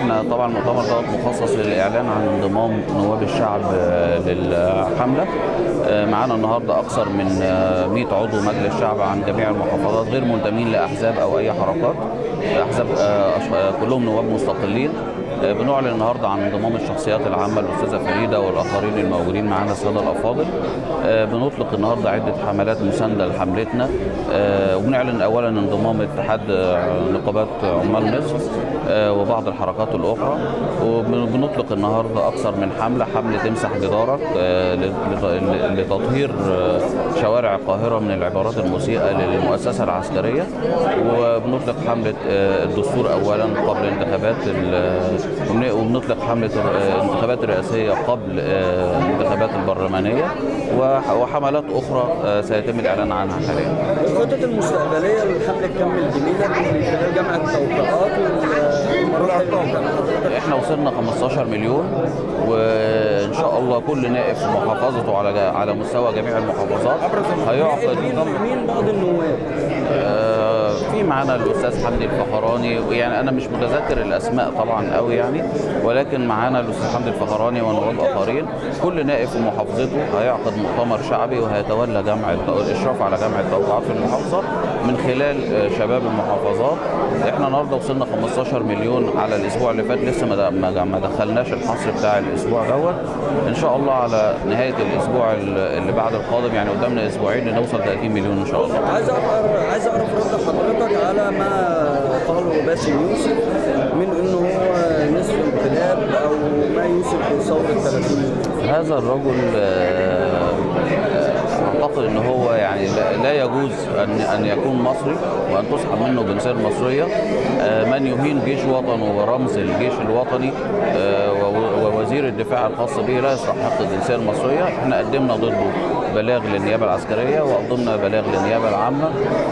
احنا طبعا المؤتمر دوت مخصص للاعلان عن انضمام نواب الشعب آه، للحمله آه، معانا النهارده اكثر من آه، 100 عضو مجلس شعب عن جميع المحافظات غير منتمين لاحزاب او اي حركات احزاب آه، أش- آه، كلهم نواب مستقلين آه، بنعلن النهارده عن انضمام الشخصيات العامه الاستاذه فريده والاخرين الموجودين معانا الساده الافاضل آه، بنطلق النهارده عده حملات مسانده لحملتنا آه، وبنعلن اولا انضمام اتحاد آه، نقابات عمال مصر آه، وبعض الحركات الاخرى وبنطلق النهارده اكثر من حمله حمله امسح جدارك آه، لت- لت- لتطهير آه، شوارع القاهره من العبارات المسيئه للمؤسسه العسكريه وبنطلق حمله آه، الدستور اولا قبل انتخابات ال- وبن- وبنطلق حمله آه، انتخابات رئاسيه قبل آه، الانتخابات البرلمانيه وح- وحملات اخرى آه، سيتم الاعلان عنها حاليا الخطط المستقبليه للحمله كمل جميله من خلال جمع التوقيعات والمراحل اللي احنا وصلنا 15 مليون وان شاء الله كل نائب في محافظته على على مستوى جميع المحافظات هيعقد مين مين بعض النواب آه، في معانا الاستاذ حمدي الفخراني يعني انا مش متذكر الاسماء طبعا قوي يعني ولكن معانا الاستاذ حمدي الفخراني ونواب اخرين كل نائب في محافظته هيعقد مؤتمر شعبي وهيتولى جمع الت- الاشراف على جمع التوقعات في المحافظه من خلال آه، شباب المحافظات احنا النهارده وصلنا 15 مليون على الاسبوع اللي فات لسه ما د- ما ما دخلناش الحصر بتاع الاسبوع دوت ان شاء الله على نهايه الاسبوع اللي بعد القادم يعني قدامنا اسبوعين لنوصل 30 مليون ان شاء الله عايز اعرف عايز اعرف رد حضرتك على ما قاله باسم يوسف من انه هو نصف انقلاب او ما يوسف بثوره 30 هذا الرجل آه، آه، اعتقد ان هو يعني لا- لا يجوز ان ان يكون مصري وان تسحب منه الجنسيه المصريه آه، من يهين جيش وطنه ورمز الجيش الوطني آه، و- ووزير الدفاع الخاص به لا يستحق الجنسيه المصريه احنا قدمنا ضده بلاغ للنيابه العسكريه وقدمنا بلاغ للنيابه العامه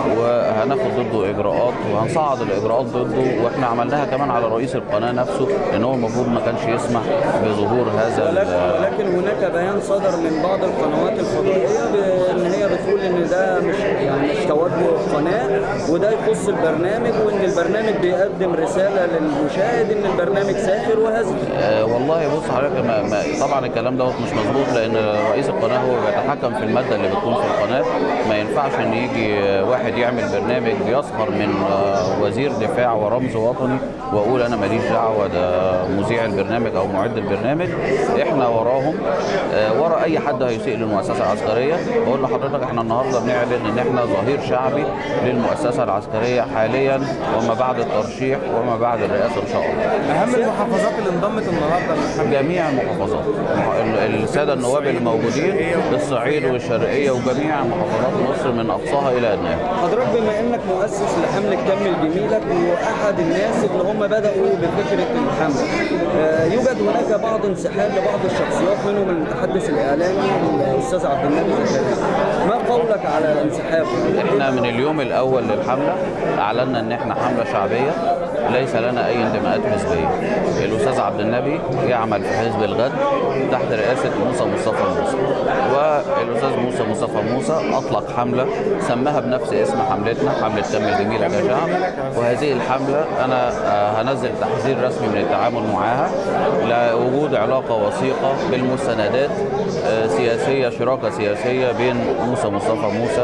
وهناخد ضده اجراءات وهنصعد الاجراءات ضده واحنا عملناها كمان على رئيس القناه نفسه لان هو المفروض ما كانش يسمح بظهور هذا ال- ولكن ولكن هناك بيان صدر من بعض القنوات الفضائيه بان هي بتقول ان ده مش يعني مش توجه قناه وده يخص البرنامج وان البرنامج بيقدم رساله للمشاهد ان البرنامج ساخر وهزلي آه، والله بص حضرتك ما ما طبعا الكلام دوت مش مظبوط لان رئيس القناه هو بيتحكم في الماده اللي بتكون في القناه ما ينفعش ان يجي آه، واحد يعمل برنامج بيسخر من آه، وزير دفاع ورمز وطني واقول انا ماليش دعوه ده مذيع البرنامج او معد البرنامج احنا وراهم آه، ورا اي حد هيسيء للمؤسسه العسكريه بقول لحضرتك احنا النهارده بنعلن ان احنا ظهير شعبي للمؤسسه العسكريه حاليا وما بعد الترشيح وما بعد الرئاسه ان شاء الله اهم المحافظات اللي انضمت النهارده للحمله جميع المحافظات ال- الساده النواب اللي موجودين الصعيد والشرقيه وجميع محافظات مصر من اقصاها الى ادناها حضرتك بما انك مؤسس لحمله كمل جميلك واحد الناس اللي هم بداوا بفكره الحمله آه، يوجد هناك بعض انسحاب لبعض الشخصيات منهم المتحدث الاعلامي الاستاذ عبد النبي زكريا ما قولك على انسحابه؟ احنا من اليوم الاول للحمله اعلنا ان احنا حمله شعبيه ليس لنا اي انتماءات حزبيه الاستاذ عبد النبي يعمل في حزب الغد تحت رئاسه موسى مصطفى موسى والاستاذ موسى مصطفى موسى اطلق حمله سماها بنفس اسم حملتنا حمله كمل جميلك يا شعب وهذه الحمله انا آه، هنزل تحذير رسمي من التعامل معها لوجود علاقه وثيقه بالمستندات آه، سياسيه شراكه سياسيه بين موسى مصطفى موسى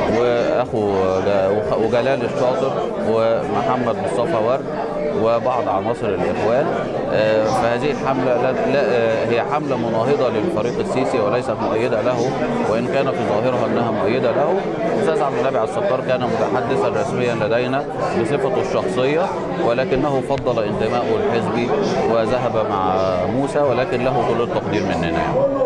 واخو جا- وخ- وجلال الشاطر ومحمد مصطفى ورد وبعض عناصر الاخوان آه، فهذه الحمله لا لا آه، هي حمله مناهضه للفريق السيسي وليست مؤيده له وان كان في ظاهرها انها مؤيده له الاستاذ عبد النبي عبد الستار كان متحدثا رسميا لدينا بصفته الشخصيه ولكنه فضل انتمائه الحزبي وذهب مع موسى ولكن له كل التقدير مننا يعني.